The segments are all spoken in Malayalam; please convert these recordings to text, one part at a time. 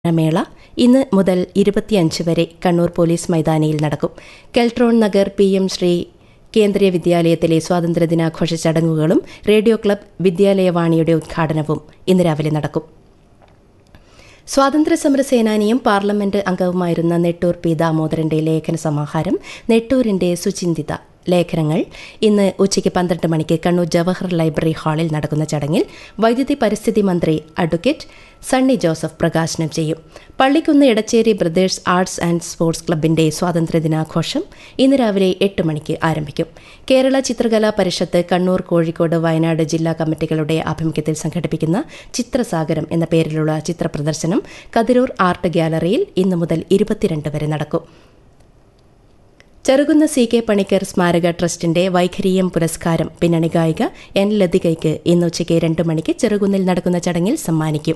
മേള ഇന്ന് മുതൽ ഇരുപത്തിയഞ്ച് വരെ കണ്ണൂർ പോലീസ് മൈതാനിയിൽ നടക്കും കെൽട്രോൺ നഗർ പി എം ശ്രീ കേന്ദ്രീയ വിദ്യാലയത്തിലെ സ്വാതന്ത്ര്യദിനാഘോഷ ചടങ്ങുകളും റേഡിയോ ക്ലബ് വിദ്യാലയവാണിയുടെ ഉദ്ഘാടനവും ഇന്ന് രാവിലെ നടക്കും സ്വാതന്ത്ര്യസമര സേനാനിയും പാർലമെന്റ് അംഗവുമായിരുന്ന നെട്ടൂർ പി ദാമോദരന്റെ ലേഖന സമാഹാരം നെട്ടൂരിന്റെ സുചിന്തിത ലേഖനങ്ങൾ ഇന്ന് ഉച്ചയ്ക്ക് പന്ത്രണ്ട് മണിക്ക് കണ്ണൂർ ജവഹർ ലൈബ്രറി ഹാളിൽ നടക്കുന്ന ചടങ്ങിൽ വൈദ്യുതി പരിസ്ഥിതി മന്ത്രി അഡ്വക്കേറ്റ് സണ്ണി ജോസഫ് പ്രകാശനം ചെയ്യും Pallikkunnu Edachery brothers arts and sports ക്ലബിന്റെ സ്വാതന്ത്ര്യദിനാഘോഷം ഇന്ന് രാവിലെ എട്ട് മണിക്ക് ആരംഭിക്കും കേരള ചിത്രകലാ പരിഷത്ത് കണ്ണൂർ കോഴിക്കോട് വയനാട് ജില്ലാ കമ്മിറ്റികളുടെ ആഭിമുഖ്യത്തിൽ സംഘടിപ്പിക്കുന്ന ചിത്രസാഗരം എന്ന പേരിലുള്ള ചിത്രപ്രദർശനം കതിരൂർ ആർട്ട് ഗ്യാലറിയിൽ ഇന്നു മുതൽ ഇരുപത്തിരണ്ട് വരെ നടക്കും ചെറുകുന്ന സി കെ പണിക്കർ സ്മാരക ട്രസ്റ്റിന്റെ വൈഖരീയം പുരസ്കാരം പിന്നണി ഗായിക എൻ ലതികയ്ക്ക് ഇന്ന് ഉച്ചയ്ക്ക് രണ്ട് മണിക്ക് ചെറുകുന്നിൽ നടക്കുന്ന ചടങ്ങിൽ സമ്മാനിക്കും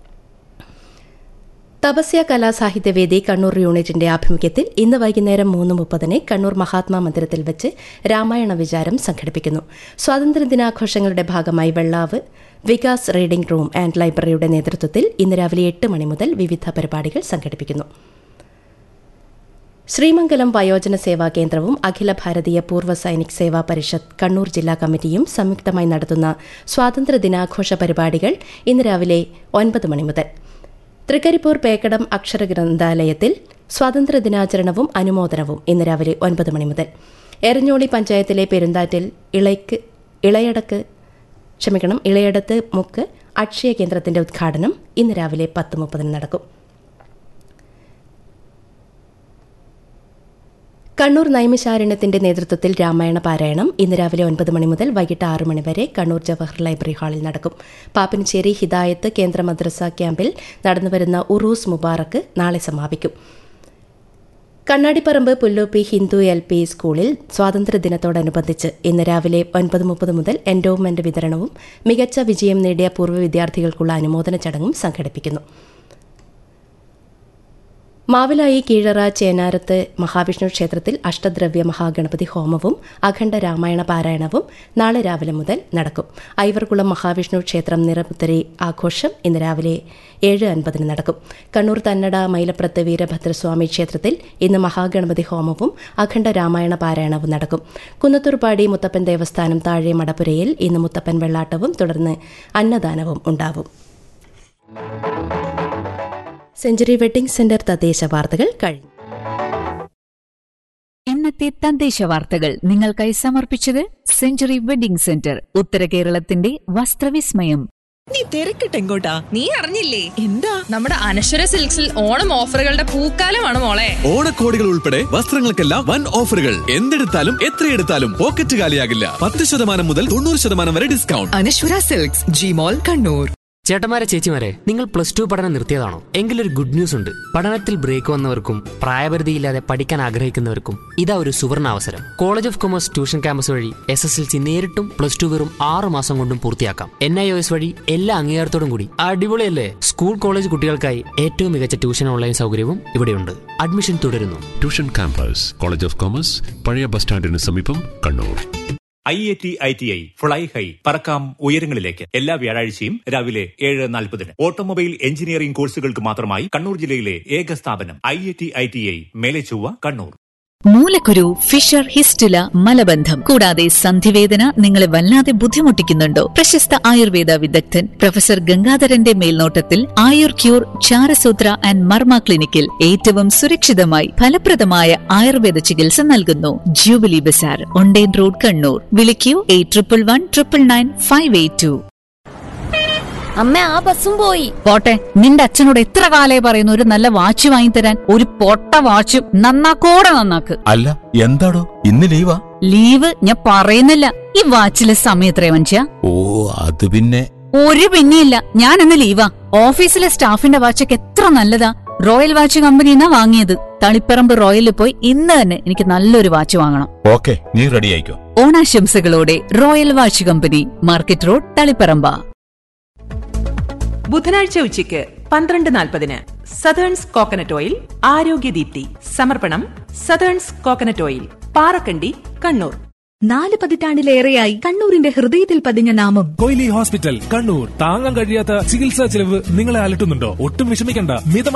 തപസ്യ കലാസാഹിത്യവേദി കണ്ണൂർ യൂണിറ്റിന്റെ ആഭിമുഖ്യത്തിൽ ഇന്ന് വൈകുന്നേരം മൂന്ന് മുപ്പതിന് കണ്ണൂർ മഹാത്മാ മന്ദിരത്തിൽ വെച്ച് രാമായണ വിചാരം സംഘടിപ്പിക്കുന്നു സ്വാതന്ത്ര്യദിനാഘോഷങ്ങളുടെ ഭാഗമായി Vellavu Vikas reading room and ലൈബ്രറിയുടെ നേതൃത്വത്തിൽ ഇന്ന് രാവിലെ എട്ട് മണി മുതൽ വിവിധ പരിപാടികൾ സംഘടിപ്പിക്കുന്നു ശ്രീമംഗലം വയോജന സേവാ കേന്ദ്രവും അഖില ഭാരതീയ പൂർവ്വ സൈനിക് സേവാ പരിഷത്ത് കണ്ണൂർ ജില്ലാ കമ്മിറ്റിയും സംയുക്തമായി നടത്തുന്ന സ്വാതന്ത്ര്യദിനാഘോഷ പരിപാടികൾ ഇന്ന് രാവിലെ ഒൻപത് മണി മുതൽ തൃക്കരിപ്പൂർ പേക്കടം അക്ഷര ഗ്രന്ഥാലയത്തിൽ സ്വാതന്ത്ര്യദിനാചരണവും അനുമോദനവും ഇന്ന് രാവിലെ ഒൻപത് മണി മുതൽ എരഞ്ഞോളി പഞ്ചായത്തിലെ പെരുന്താറ്റിൽ ഇളയ്ക്ക് ഇളയടക്ക് ക്ഷമിക്കണം ഇളയടത്ത് മുക്ക് അക്ഷയ കേന്ദ്രത്തിന്റെ ഉദ്ഘാടനം ഇന്ന് രാവിലെ പത്ത് മുപ്പതിന് നടക്കും കണ്ണൂർ നൈമിശാരണ്യത്തിന്റെ നേതൃത്വത്തിൽ രാമായണ പാരായണം ഇന്ന് രാവിലെ ഒൻപത് മണി മുതൽ വൈകിട്ട് ആറ് മണി വരെ കണ്ണൂർ ജവഹർ ലൈബ്രറി ഹാളിൽ നടക്കും പാപ്പനശ്ശേരി ഹിദായത്ത് കേന്ദ്ര മദ്രസ ക്യാമ്പിൽ നടന്നുവരുന്ന ഉറൂസ് മുബാറക്ക് നാളെ സമാപിക്കും കണ്ണാടിപ്പറമ്പ് പുല്ലൂപ്പി ഹിന്ദു എൽ പി സ്കൂളിൽ സ്വാതന്ത്ര്യദിനത്തോടനുബന്ധിച്ച് ഇന്ന് രാവിലെ ഒൻപത് മുപ്പത് മുതൽ എൻഡോവ്മെന്റ് വിതരണവും മികച്ച വിജയം നേടിയ പൂർവ്വ വിദ്യാർത്ഥികൾക്കുള്ള അനുമോദന ചടങ്ങും സംഘടിപ്പിക്കുന്നു മാവിലായി കീഴറ ചേനാരത്ത് മഹാവിഷ്ണു ക്ഷേത്രത്തിൽ അഷ്ടദ്രവ്യ മഹാഗണപതി ഹോമവും അഖണ്ഡ രാമായണ പാരായണവും നാളെ രാവിലെ മുതൽ നടക്കും ഐവർകുളം മഹാവിഷ്ണു ക്ഷേത്രം നിറപുത്തരി ആഘോഷം ഇന്ന് രാവിലെ ഏഴ് അൻപതിന് നടക്കും കണ്ണൂർ തന്നട മൈലപ്രത്ത് വീരഭദ്രസ്വാമി ക്ഷേത്രത്തിൽ ഇന്ന് മഹാഗണപതി ഹോമവും അഖണ്ഡ രാമായണ പാരായണവും നടക്കും കുന്നത്തൂർപ്പാടി മുത്തപ്പൻ ദേവസ്ഥാനം താഴെ മടപ്പുരയിൽ ഇന്ന് മുത്തപ്പൻ വെള്ളാട്ടവും തുടർന്ന് അന്നദാനവും ഉണ്ടാവും സെഞ്ചുറി വെഡിംഗ് സെന്റർ തദ്ദേശ വാർത്തകൾ കഴിഞ്ഞു ഇന്നത്തെ തദ്ദേശ വാർത്തകൾ നിങ്ങൾക്കായി സമർപ്പിച്ചത് സെഞ്ചുറി വെഡിംഗ് സെന്റർ ഉത്തര കേരളത്തിന്റെ വസ്ത്രവിസ്മയം നീ തിരക്കിട്ട് എങ്ങോട്ടാ നീ അറിഞ്ഞില്ലേ എന്താ നമ്മുടെ അനശ്വര സിൽക്സിൽ ഓണം ഓഫറുകളുടെ പൂക്കാലമാണ് മോളെ ഓണക്കോടികൾ ഉൾപ്പെടെ വസ്ത്രങ്ങൾക്കെല്ലാം വൻ ഓഫറുകൾ എന്തെടുത്താലും എത്രയെടുത്താലും പോക്കറ്റ് കാലിയാകില്ല പത്ത് ശതമാനം മുതൽ തൊണ്ണൂറ് ശതമാനം വരെ ഡിസ്കൗണ്ട് അനശ്വര സിൽക്സ് ജിമോൾ കണ്ണൂർ ചേട്ടന്മാരെ ചേച്ചിമാരെ നിങ്ങൾ പ്ലസ് ടു പഠനം നിർത്തിയതാണോ എങ്കിലൊരു ഗുഡ് ന്യൂസ് ഉണ്ട് പഠനത്തിൽ ബ്രേക്ക് വന്നവർക്കും പ്രായപരിധിയില്ലാതെ പഠിക്കാൻ ആഗ്രഹിക്കുന്നവർക്കും ഇതാ ഒരു സുവർണ അവസരം college of commerce tuition campus വഴി എസ് എസ് എൽ സി നേരിട്ടും പ്ലസ് ടു വെറും ആറ് മാസം കൊണ്ടും പൂർത്തിയാക്കാം എൻ ഐ ഒ എസ് വഴി എല്ലാ അംഗീകാരത്തോടും കൂടി അടിപൊളിയല്ലേ സ്കൂൾ കോളേജ് കുട്ടികൾക്കായി ഏറ്റവും മികച്ച ട്യൂഷൻ ഓൺലൈൻ സൗകര്യവും ഇവിടെയുണ്ട് അഡ്മിഷൻ തുടരുന്നു tuition campus college of commerce പഴയ ബസ് സ്റ്റാൻഡിന് സമീപം Kannur I I T I T I fly high പറക്കാം ഉയരങ്ങളിലേക്ക് എല്ലാ വ്യാഴാഴ്ചയും രാവിലെ ഏഴ് നാൽപ്പതിന് ഓട്ടോമൊബൈൽ എഞ്ചിനീയറിംഗ് കോഴ്സുകൾക്ക് മാത്രമായി കണ്ണൂർ ജില്ലയിലെ ഏക സ്ഥാപനം I I T I T I Melechovva Kannur മൂലക്കുരു ഫിഷർ ഹിസ്റ്റുല മലബന്ധം കൂടാതെ സന്ധിവേദന നിങ്ങളെ വല്ലാതെ ബുദ്ധിമുട്ടിക്കുന്നുണ്ടോ പ്രശസ്ത ആയുർവേദ വിദഗ്ധൻ പ്രൊഫസർ ഗംഗാധരന്റെ മേൽനോട്ടത്തിൽ ആയുർ ക്യൂർ ചാരസൂത്ര ആൻഡ് മർമ്മ ക്ലിനിക്കിൽ ഏറ്റവും സുരക്ഷിതമായി ഫലപ്രദമായ ആയുർവേദ ചികിത്സ നൽകുന്നു ജൂബിലി ബസാർ ഒണ്ടേൻ റോഡ് കണ്ണൂർ വിളിക്കൂ eight triple one triple nine five eight two അമ്മ ആ ബസ്സും പോയി പോട്ടെ നിന്റെ അച്ഛനോട് എത്ര കാലേ പറയുന്നു ഒരു നല്ല വാച്ച് വാങ്ങിത്തരാൻ ഒരു പൊട്ട വാച്ചും നന്നാക്കോടെ നന്നാക്ക് അല്ല എന്താടോ ഇന്ന് ലീവാ ലീവ് ഞാൻ പറയുന്നില്ല ഈ വാച്ചിലെ സമയം എത്രയാ മനുഷ്യ ഓ അത് പിന്നെ ഒരു പിന്നെയില്ല ഞാൻ ഇന്ന് ലീവാ ഓഫീസിലെ സ്റ്റാഫിന്റെ വാച്ചൊക്കെ എത്ര നല്ലതാ റോയൽ വാച്ച് കമ്പനിന്നാ വാങ്ങിയത് തളിപ്പറമ്പ് റോയലിൽ പോയി ഇന്ന് തന്നെ എനിക്ക് നല്ലൊരു വാച്ച് വാങ്ങണം ഓക്കെ നീ റെഡി ആയിക്കോ ഓണാശംസകളോടെ royal watch company market road Taliparamba ബുധനാഴ്ച ഉച്ചയ്ക്ക് പന്ത്രണ്ട് നാൽപ്പതിന് സതേൺസ് കോക്കനട്ട് ഓയിൽ ആരോഗ്യദീപ്തി സമർപ്പണം Southerns coconut oil Parakkandy Kannur നാല് പതിറ്റാണ്ടിലേറെയായി കണ്ണൂരിന്റെ ഹൃദയത്തിൽ പതിഞ്ഞ നാമം കൊയിലി ഹോസ്പിറ്റൽ കണ്ണൂർ താങ്ങാൻ കഴിയാത്ത ചികിത്സാ ചെലവ് നിങ്ങളെ അലട്ടുന്നുണ്ടോ ഒട്ടും വിഷമിക്കണ്ട മിതമായ